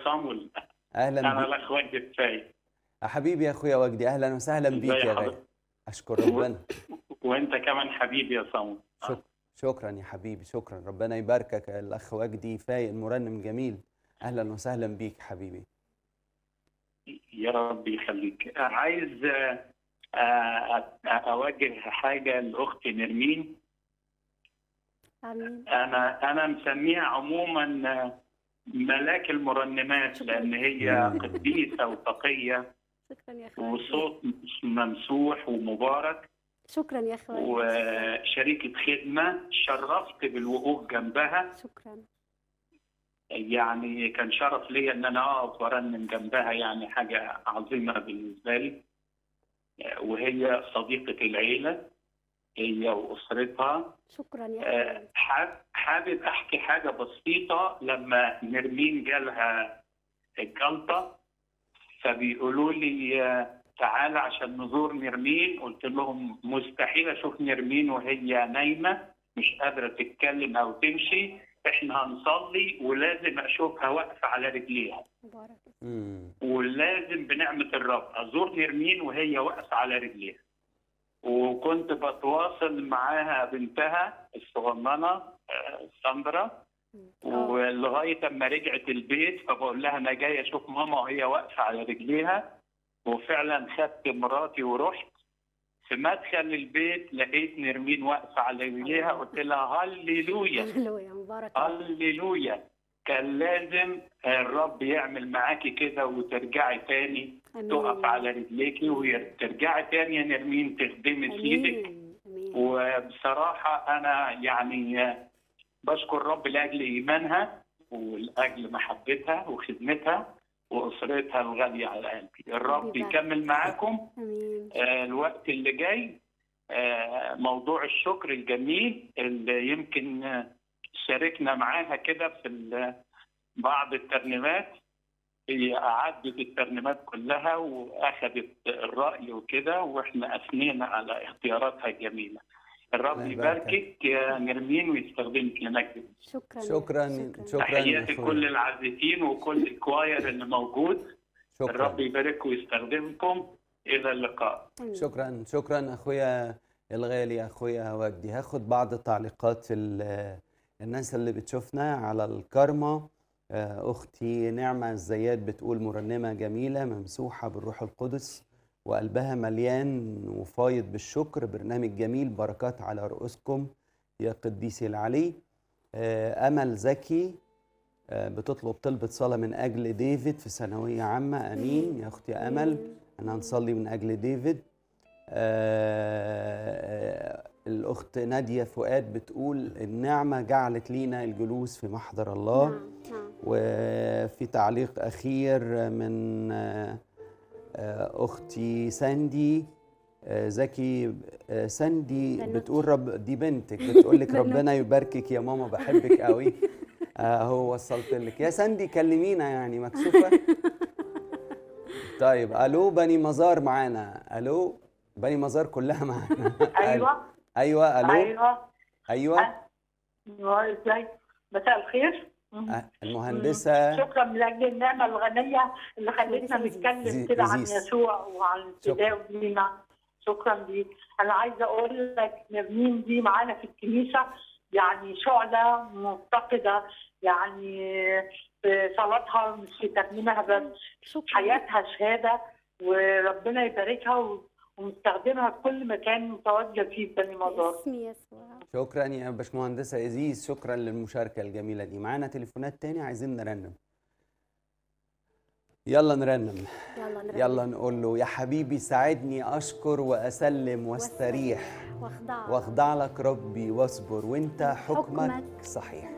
صامول اهلا انا بيك الاخ وجدي كفايه يا حبيبي يا اخويا وجدي اهلا وسهلا بيك ازي يا غالي حضرتك؟ اشكر ربنا وانت كمان حبيبي يا صامول شك... شكرا يا حبيبي شكرا ربنا يباركك يا الاخ وجدي فايق المرنم جميل اهلا وسهلا بيك حبيبي يا رب يخليك عايز آه، آه، اوجه حاجه لاختي نرمين امين انا انا مسميها عموما آه، ملاك المرنمات لان هي مم. قديسه وتقيه شكرا يا اخوي وصوت ممسوح ومبارك شكرا يا اخوي وشريكه خدمه شرفت بالوقوف جنبها شكرا يعني كان شرف لي ان انا اقف وارنم جنبها يعني حاجه عظيمه بالنسبه لي وهي صديقه العيله هي واسرتها شكرا يا آه، اخوي حاب- حابب احكي حاجه بسيطه لما نرمين جالها الجلطه فبيقولوا لي آه، تعالى عشان نزور نرمين قلت لهم مستحيل اشوف نرمين وهي نايمه مش قادره تتكلم او تمشي احنا هنصلي ولازم اشوفها واقفه على رجليها مبارك امم ولازم بنعمه الرب ازور نرمين وهي واقفه على رجليها وكنت بتواصل معاها بنتها الصغننه آه، ساندرا ولغايه اما رجعت البيت فبقول لها انا جاي اشوف ماما وهي واقفه على رجليها وفعلا خدت مراتي ورحت في مدخل البيت لقيت نرمين واقفه على رجليها قلت لها هللويا هللويا مبارك هللويا كان لازم الرب يعمل معاكي كده وترجعي تاني امين تقف على رجليكي وترجعي تاني يا نرمين تخدمي سيدك امين امين وبصراحة أنا يعني بشكر رب لأجل إيمانها ولأجل محبتها وخدمتها وأسرتها الغالية على قلبي الرب حبيبي. يكمل معاكم امين آه، الوقت اللي جاي آه، موضوع الشكر الجميل اللي يمكن آه، شاركنا معاها كده في ال- بعض الترنيمات هي أعدت الترنيمات كلها وأخذت الرأي وكده وإحنا أثنينا على اختياراتها الجميلة الرب الله يباركك. يباركك يا نرمين ويستخدمك لمجد شكرا شكرا شكرا تحياتي يا لكل اخويا العازفين وكل الكواير اللي موجود الرب شكرا يبارككم ويستخدمكم إلى اللقاء امين شكرا شكرا اخويا الغالي اخويا وجدي هاخد بعض التعليقات ال- الناس اللي بتشوفنا على الكارما آه، اختي نعمه الزيات بتقول مرنمه جميله ممسوحه بالروح القدس وقلبها مليان وفايض بالشكر برنامج جميل بركات على رؤوسكم يا قديسي العلي آه، امل زكي آه، بتطلب طلبة صلاة من أجل ديفيد في ثانوية عامة أمين يا أختي أمل أنا هنصلي من أجل ديفيد آه، آه، الأخت نادية فؤاد بتقول النعمة جعلت لينا الجلوس في محضر الله نعم نعم وفي تعليق أخير من آه، آه، أختي ساندي آه، زكي آه، ساندي بنوتي. بتقول رب دي بنتك بتقول لك بنوتي. ربنا يباركك يا ماما بحبك قوي اهو وصلت لك يا ساندي كلمينا يعني مكسوفه طيب الو بني مزار معانا الو بني مزار كلها معانا ايوه ايوه الو ايوه ايوه ايوه ازاي مساء الخير مم. آه، المهندسه شكرا لاجل النعمه الغنيه اللي خلتنا زيزي. نتكلم زي- كده عن زيزي. يسوع وعن فدائه لينا شكرا ليك انا عايزه اقول لك نرمين دي معانا في الكنيسه يعني شعله مفتقده يعني في صلاتها مش في ترنيمها بس شكرا حياتها شهاده وربنا يباركها و- ومستخدمها في كل مكان متواجده فيه في بني مزار باسم يسوع شكرا يا باشمهندسه ازيز شكرا للمشاركه الجميله دي معانا تليفونات تاني عايزين نرنم يلا نرنم يلا نرنم. يلا نقول له يا حبيبي ساعدني اشكر واسلم واستريح واخضع واخضع لك ربي واصبر وانت حكمك حكمك صحيح